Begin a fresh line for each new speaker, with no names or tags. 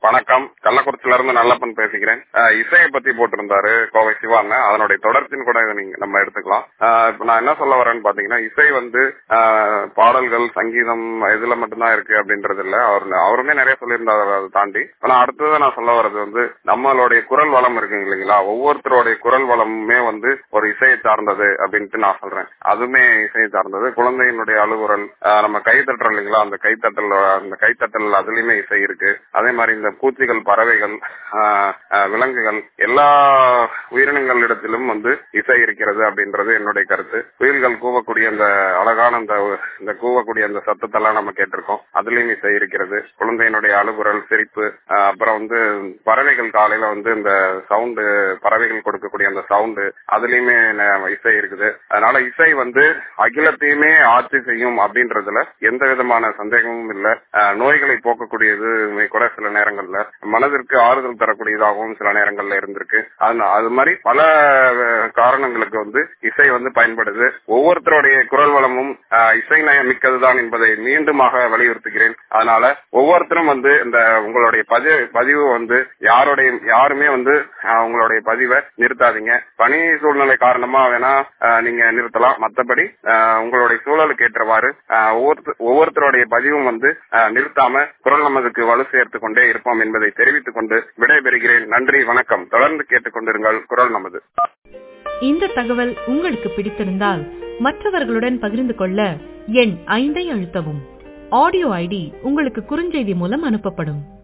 வணக்கம் கள்ளக்குறிச்சில இருந்து நல்லப்பன் பேசுகிறேன் அஹ் இசையை பத்தி போட்டிருந்தாரு கோவை சிவாங்க அதனுடைய தொடர்ச்சின்னு கூட இதை நீங்க நம்ம எடுத்துக்கலாம் அஹ் இப்ப நான் என்ன சொல்ல வரேன்னு பாத்தீங்கன்னா இசை வந்து அஹ், பாடல்கள் சங்கீதம் இதுல மட்டும்தான் இருக்கு அப்படின்றது இல்ல அவர் அவருமே நிறைய சொல்லியிருந்தாரு அதை தாண்டி ஆனா அடுத்தது நான் சொல்ல வர்றது வந்து நம்மளுடைய குரல் வளம் இருக்குங்க இல்லைங்களா ஒவ்வொருத்தருடைய குரல் வளமுமே வந்து ஒரு இசையை சார்ந்தது அப்படின்ட்டு நான் சொல்றேன் அதுவுமே இசையை சார்ந்தது குழந்தையினுடைய அழுகுரல் அஹ், நம்ம கை தட்டுறோம் இல்லைங்களா அந்த கைத்தட்டல் அந்த கைத்தட்டல் அதுலயுமே இசை இருக்கு அதே மாதிரி இந்த பூச்சிகள் பறவைகள் ஆஹ், ஆஹ், விலங்குகள் எல்லா உயிரினங்களிடத்திலும் வந்து இசை இருக்கிறது அப்படின்றது என்னுடைய கருத்து குயில்கள் கூவக்கூடிய அந்த அழகான அந்த இந்த கூவக்கூடிய அந்த சத்தத்தெல்லாம் நம்ம கேட்டிருக்கோம் அதுலயும் இசை இருக்கிறது குழந்தையினுடைய அழுகுரல் சிரிப்பு ஆஹ், அப்புறம் வந்து பறவைகள் காலையில வந்து இந்த சவுண்டு பறவைகள் கொடுக்கக்கூடிய அந்த சவுண்டு அதுலயுமே ந- இசை இருக்குது அதனால இசை வந்து அகிலத்தையுமே ஆட்சி செய்யும் அப்படின்றதுல எந்த விதமான சந்தேகமும் இல்ல ஆஹ், நோய்களை போக்கக்கூடியது கூட சில நேரங்கள்ல மனதிற்கு ஆறுதல் தரக்கூடியதாகவும் சில நேரங்கள்ல இருந்திருக்கு அது- அது மாதிரி பல அஹ், காரணங்களுக்கு வந்து இசை வந்து பயன்படுது ஒவ்வொருத்தருடைய குரல் வளமும் ஆஹ், இசை நயம் மிக்கதுதான் என்பதை மீண்டுமாக வலியுறுத்துகிறேன் அதனால ஒவ்வொருத்தரும் வந்து இந்த உங்களுடைய பதிவு பதிவு வந்து யாருடைய யாருமே வந்து ஆஹ், உங்களுடைய பதிவை நிறுத்தாதீங்க பணி சூழ்நிலை காரணமா வேணா ஆஹ், நீங்க நிறுத்தலாம் மத்தபடி ஆஹ், உங்களுடைய சூழலுக்கு ஏற்றவாறு ஆஹ், ஒவ்வொருத்த- ஒவ்வொருத்தருடைய பதிவும் வந்து ஆஹ், நிறுத்தாம குரல் நமதுக்கு வலு சேர்த்து கொண்டே இருப்போம் என்பதை தெரிவித்துக் கொண்டு விடைபெறுகிறேன் நன்றி வணக்கம் தொடர்ந்து கேட்டுக்கொண்டிருங்கள் குரல் நமது
இந்த தகவல் உங்களுக்கு பிடித்திருந்தால் மற்றவர்களுடன் பகிர்ந்து கொள்ள எண் ஐந்தை அழுத்தவும் ஆடியோ ஐடி உங்களுக்கு குறுஞ்செய்தி மூலம் அனுப்பப்படும்